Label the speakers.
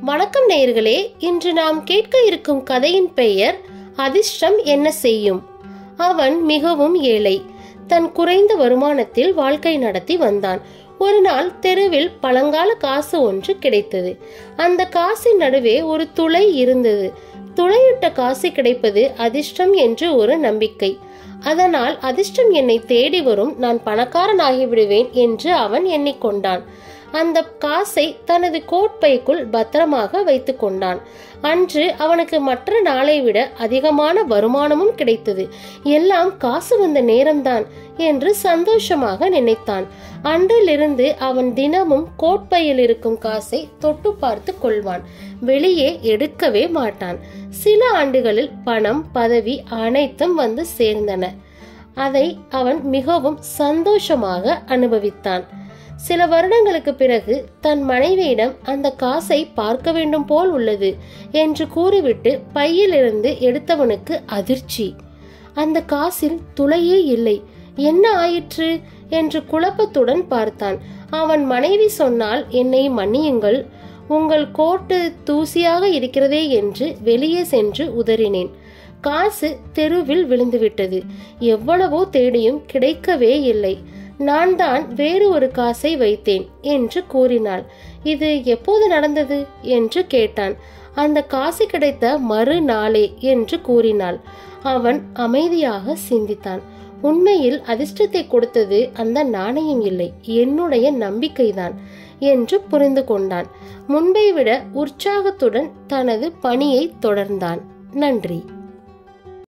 Speaker 1: வணக்கம் நேயர்களே இன்று நாம் கேட்க இருக்கும் கதையின் பெயர் அதிர்ஷ்டம் என்ன செய்யும் அவன் மிகவும் ஏழை தன் குறைந்த வருமானத்தில் வாழ்க்கை நடத்தி வந்தான் ஒரு நாள் தெருவில் பழங்கால காசு ஒன்று கிடைத்தது அந்த காசின் நடுவே ஒரு துளை இருந்தது துளையிட்ட காசு கிடைப்பது அதிர்ஷ்டம் என்று ஒரு நம்பிக்கை அதனால் அதிர்ஷ்டம் என்னை தேடி வரும் நான் பணக்காரன் ஆகிவிடுவேன் என்று அவன் எண்ணிக்கொண்டான் அந்த காசை தனது கோட்பைக்குள் பத்திரமாக வைத்துக் கொண்டான் அன்று அவனுக்கு மற்ற நாளை விட அதிகமான வருமானமும் கிடைத்தது எல்லாம் காசு வந்த நேரம்தான் என்று சந்தோஷமாக நினைத்தான் அன்றிலிருந்து அவன் தினமும் கோட்பையில் இருக்கும் காசை தொட்டு பார்த்து கொள்வான் வெளியே எடுக்கவே மாட்டான் சில ஆண்டுகளில் பணம் பதவி அனைத்தும் வந்து சேர்ந்தன அதை அவன் மிகவும் சந்தோஷமாக அனுபவித்தான் சில வருடங்களுக்கு பிறகு தன் மனைவியிடம் அந்த காசை பார்க்க வேண்டும் போல் உள்ளது என்று கூறிவிட்டு பையிலிருந்து எடுத்தவனுக்கு அதிர்ச்சி அந்த காசில் துளையே இல்லை என்ன ஆயிற்று என்று குழப்பத்துடன் பார்த்தான் அவன் மனைவி சொன்னால் என்னை மன்னியுங்கள் உங்கள் கோட்டு தூசியாக இருக்கிறதே என்று வெளியே சென்று உதறினேன் காசு தெருவில் விழுந்துவிட்டது எவ்வளவோ தேடியும் கிடைக்கவே இல்லை நான் தான் வேறு ஒரு காசை வைத்தேன் என்று கூறினாள் இது எப்போது நடந்தது என்று கேட்டான் அந்த காசு கிடைத்த மறுநாளே என்று கூறினாள் அவன் அமைதியாக சிந்தித்தான் உண்மையில் அதிர்ஷ்டத்தை கொடுத்தது அந்த நாணயம் இல்லை என்னுடைய நம்பிக்கைதான் என்று புரிந்து கொண்டான் முன்பை விட உற்சாகத்துடன் தனது பணியை தொடர்ந்தான் நன்றி